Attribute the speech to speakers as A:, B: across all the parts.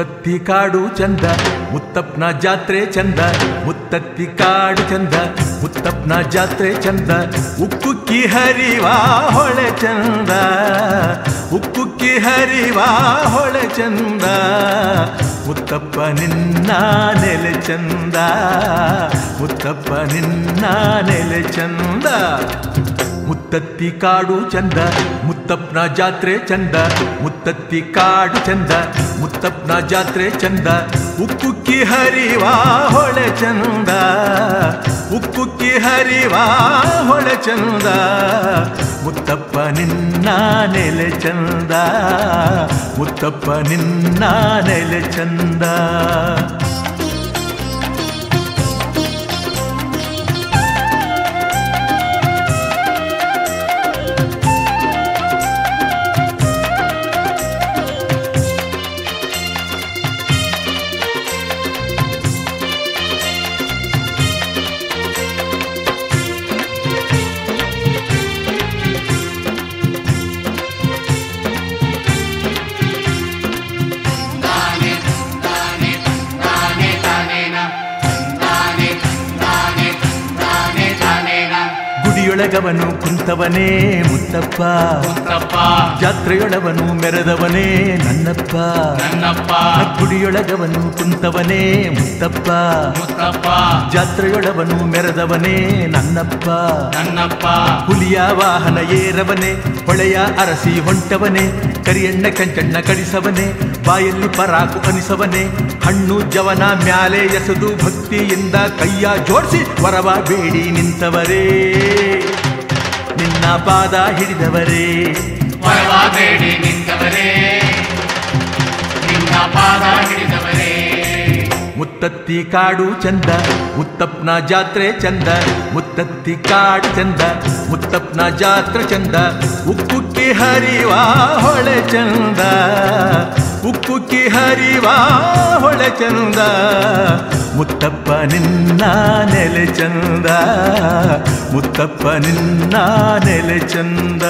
A: ಮುತ್ತತ್ತಿ ಕಾಡು ಚಂದ ಮುತ್ತಪ್ಪನ ಜಾತ್ರೆ ಚಂದ ಮುತ್ತತ್ತಿ ಕಾಡು ಚಂದ ಮುತ್ತಪ್ಪನ ಜಾತ್ರೆ ಚಂದ ಉಕ್ಕುಕ್ಕಿ ಹರಿವಾ ಹೊಳೆ ಚಂದ ಉಕ್ಕುಕ್ಕಿ ಹರಿವಾ ಹೊಳೆ ಚಂದ ಮುತ್ತಪ್ಪ ನಿನ್ನ ನೆಲೆ ಚಂದ ಮುತ್ತಪ್ಪ ನಿನ್ನ ನೆಲೆ ಚಂದ ಮುತ್ತತ್ತಿ ಕಾಡು ಚಂದ ಮುತ್ತಪ್ಪನ ಜಾತ್ರೆ ಚಂದ ಮುತ್ತತ್ತಿ ಕಾಡು ಚಂದ ಮುತ್ತಪ್ಪನ ಜಾತ್ರೆ ಚಂದ ಉಕ್ಕುಕ್ಕಿ ಹರಿವಾ ಹೊಳೆ ಚಂದ ಉಕ್ಕುಕ್ಕಿ ಹರಿವಾ ಹೊಳೆ ಚಂದ ಮುತ್ತಪ್ಪ ನಿನ್ನ ನೆಲೆ ಚಂದ ಮುತ್ತಪ್ಪ ನಿನ್ನ ನೆಲೆ ಚಂದ ಗುಡಿಯೊಳಗವನು ಕುಂತವನೇ ಮುತ್ತಪ್ಪ
B: ಮುತ್ತಪ್ಪ
A: ಜಾತ್ರೆಯೊಳವನು ಮೆರೆದವನೇ ನನ್ನಪ್ಪ
B: ನನ್ನಪ್ಪ
A: ಗುಡಿಯೊಳಗವನು ಕುಂತವನೇ ಮುತ್ತಪ್ಪ
B: ಮುತ್ತಪ್ಪ
A: ಜಾತ್ರೆಯೊಳವನು ಮೆರೆದವನೇ ನನ್ನಪ್ಪ
B: ನನ್ನಪ್ಪ
A: ಹುಲಿಯ ವಾಹನ ಏರವನೇ ಹೊಳೆಯ ಅರಸಿ ಹೊಂಟವನೇ ಕರಿಯಣ್ಣ ಕಂಚಣ್ಣ ಕಡಿಸವನೇ ಬಾಯಲ್ಲಿ ಪರಾಕು ಅನಿಸವನೇ ಹಣ್ಣು ಜವನ ಮ್ಯಾಲೆ ಎಸೆದು ಭಕ್ತಿಯಿಂದ ಕೈಯ ಜೋಡಿಸಿ ವರವ ಬೇಡಿ ನಿಂತವರೇ ನಿನ್ನ ಪಾದ ಹಿಡಿದವರೇ
B: ವರವ ಬೇಡಿ ನಿಂತವರೇ ನಿನ್ನ ಪಾದ ಹಿಡಿದವರೇ
A: ಮುತ್ತತ್ತಿ ಕಾಡು ಚಂದ ಮುತ್ತಪ್ಪನ ಜಾತ್ರೆ ಚಂದ ಮುತ್ತತ್ತಿ ಕಾಡು ಚಂದ ಮುತ್ತಪ್ಪನ ಜಾತ್ರೆ ಚಂದ ಉಕ್ಕುಕ್ಕಿ ಹರಿವಾ ಹೊಳೆ ಚಂದ ಉಕ್ಕುಕ್ಕಿ ಹರಿವಾ ಹೊಳೆ ಚಂದ ಮುತ್ತಪ್ಪ ನಿನ್ನ ನೆಲೆ ಚಂದ ಮುತ್ತಪ್ಪ ನಿನ್ನ ನೆಲೆ ಚಂದ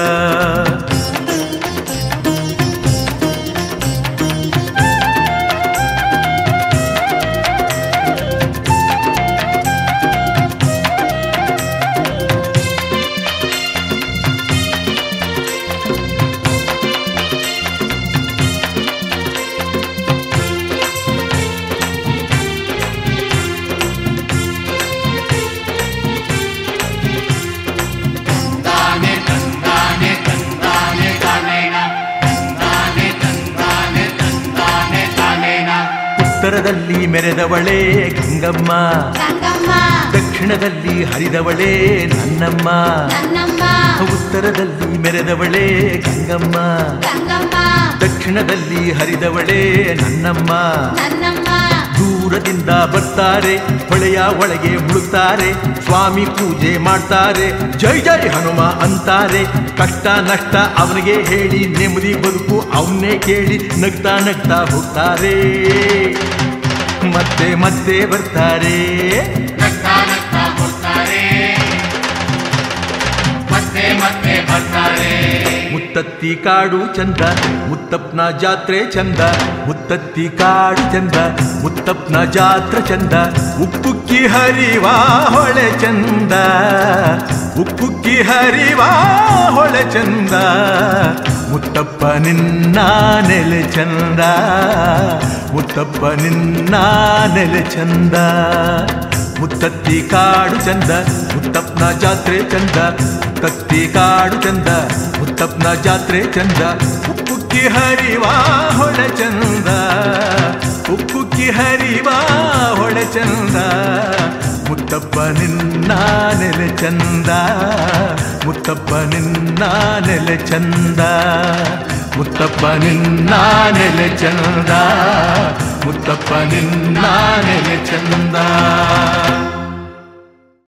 B: ತಂದಾನೆ ತಂದಾನೆ ತಂದಾನೆ ತಾನೇನ ತಂದಾನೆ ತಂದಾನೆ ತಂದಾನೆ ತಾನೇನ
A: ಉತ್ತರದಲ್ಲಿ ಮೆರೆದವಳೇ ಗಂಗಮ್ಮ
C: ಗಂಗಮ್ಮ
A: ದಕ್ಷಿಣದಲ್ಲಿ ಹರಿದವಳೇ ನನ್ನಮ್ಮ
C: ನನ್ನಮ್ಮ
A: ಉತ್ತರದಲ್ಲಿ ಮೆರೆದವಳೇ ಗಂಗಮ್ಮ
C: ಗಂಗಮ್ಮ
A: ದಕ್ಷಿಣದಲ್ಲಿ ಹರಿದವಳೇ ನನ್ನಮ್ಮ
C: ನನ್ನಮ್ಮ
A: ದೂರದಿಂದ ಬರ್ತಾರೆ ಹೊಳೆಯ ಒಳಗೆ ಮುಳುಗ್ತಾರೆ ಸ್ವಾಮಿ ಪೂಜೆ ಮಾಡ್ತಾರೆ ಜೈ ಜೈ ಹನುಮ ಅಂತಾರೆ ಕಷ್ಟ ನಷ್ಟ ಅವನಿಗೆ ಹೇಳಿ ನೆಮ್ಮದಿ ಬದುಕು ಅವನ್ನೇ ಕೇಳಿ ನಗ್ತಾ ನಗ್ತಾ ಹೋಗ್ತಾರೆ ಮತ್ತೆ ಮತ್ತೆ ಬರ್ತಾರೆ
B: ನಗ್ತಾ ನಗ್ತಾ ಕೊಡ್ತಾರೆ ಮತ್ತೆ ಮತ್ತೆ ಬರ್ತಾರೆ
A: ಮುತ್ತತ್ತಿ ಕಾಡು ಚಂದ ಮುತ್ತಪ್ಪನ ಜಾತ್ರೆ ಚಂದ ಮುತ್ತತ್ತಿ ಕಾಡು ಚಂದ ಮುತ್ತಪ್ಪನ ಜಾತ್ರೆ ಚಂದ ಉಕ್ಕುಕ್ಕಿ ಹರಿವಾ ಹೊಳೆ ಚಂದ ಉಕ್ಕುಕ್ಕಿ ಹರಿವಾ ಹೊಳೆ ಚಂದ ಮುತ್ತಪ್ಪ ನಿನ್ನ ನೆಲೆ ಚಂದ ಮುತ್ತಪ್ಪ ನಿನ್ನ ನೆಲೆ ಚಂದ ಮುತ್ತತ್ತಿ ಕಾಡು ಚಂದ ಮುತ್ತಪ್ಪನ ಜಾತ್ರೆ ಚಂದ ಮುತ್ತತ್ತಿ ಕಾಡು ಚಂದ ಮುತ್ತಪ್ಪನ ಜಾತ್ರೆ ಚಂದ ಉಕ್ಕುಕ್ಕಿ ಹರಿವಾ ಹೊಳೆ ಚಂದ ಉಕ್ಕುಕ್ಕಿ ಹರಿವಾ ಹೊಳೆ ಚಂದ ಮುತ್ತಪ್ಪ ನಿನ್ನ ನೆಲೆ ಚಂದ ಮುತ್ತಪ್ಪ ನಿನ್ನ ನೆಲೆ ಚಂದ ಮುತ್ತಪ್ಪ ನಿನ್ನ ನೆಲೆ ಚಂದ ಮುತ್ತಪ್ಪ ನಿನ್ನ